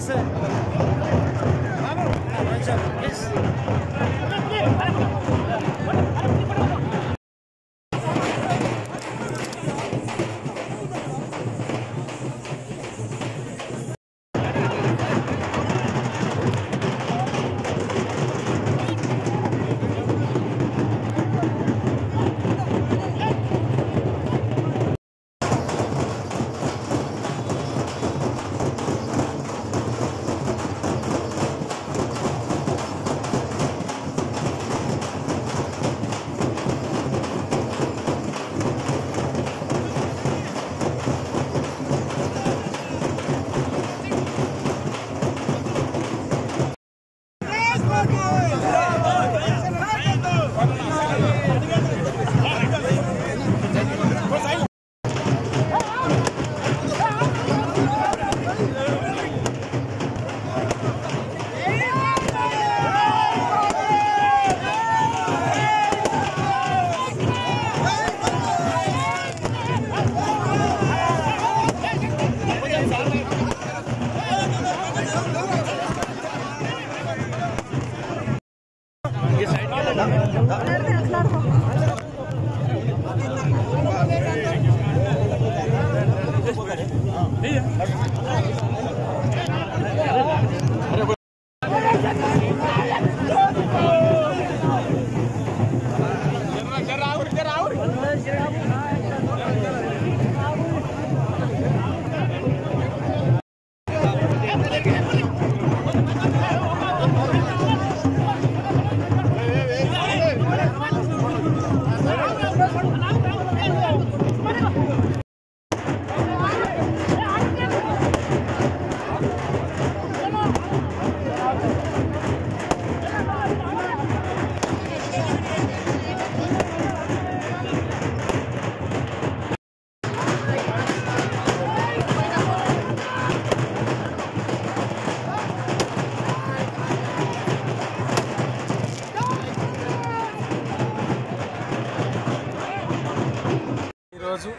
ఈరోజు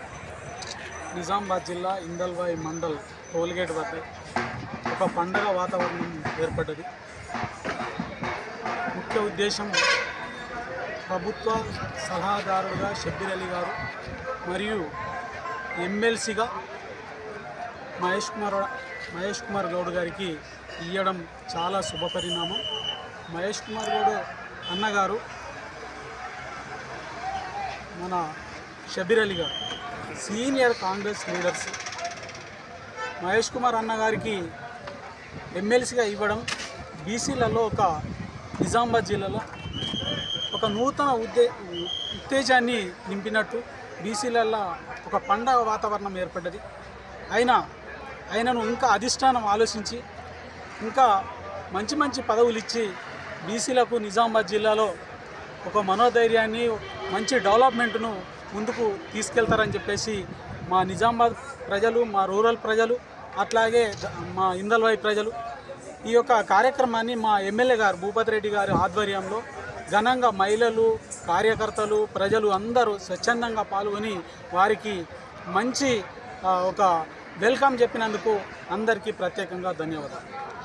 నిజామాబాద్ జిల్లా ఇందల్వాయి మండల్ టోల్గేట్ వద్ద ఒక పండగ వాతావరణం ఏర్పడ్డది ముఖ్య ఉద్దేశం ప్రభుత్వ సలహాదారుగా షబ్బీర్ అలీ గారు మరియు ఎమ్మెల్సీగా మహేష్ కుమార్ మహేష్ కుమార్ గౌడ్ గారికి ఇవ్వడం చాలా శుభపరిణామం మహేష్ కుమార్ గౌడ్ అన్నగారు మన షబీర్ అలీ గారు సీనియర్ కాంగ్రెస్ లీడర్స్ మహేష్ కుమార్ అన్న గారికి ఎమ్మెల్సీగా ఇవ్వడం బీసీలలో ఒక నిజామాబాద్ జిల్లాలో ఒక నూతన ఉద్దే ఉత్తేజాన్ని నింపినట్టు బీసీలలో ఒక పండగ వాతావరణం ఏర్పడ్డది అయినా ఆయనను ఇంకా అధిష్టానం ఆలోచించి ఇంకా మంచి మంచి పదవులు ఇచ్చి బీసీలకు నిజామాబాద్ జిల్లాలో ఒక మనోధైర్యాన్ని మంచి డెవలప్మెంట్ను ముందుకు తీసుకెళ్తారని చెప్పేసి మా నిజామాబాద్ ప్రజలు మా రూరల్ ప్రజలు అట్లాగే ద- మా ఇందల్వాయి ప్రజలు ఈ యొక్క కార్యక్రమాన్ని మా ఎమ్మెల్యే గారు భూపతి రెడ్డి గారి ఆధ్వర్యంలో ఘనంగా మహిళలు కార్యకర్తలు ప్రజలు అందరూ స్వచ్ఛందంగా పాల్గొని వారికి మంచి ఆ, ఒక వెల్కమ్ చెప్పినందుకు అందరికీ ప్రత్యేకంగా ధన్యవాదాలు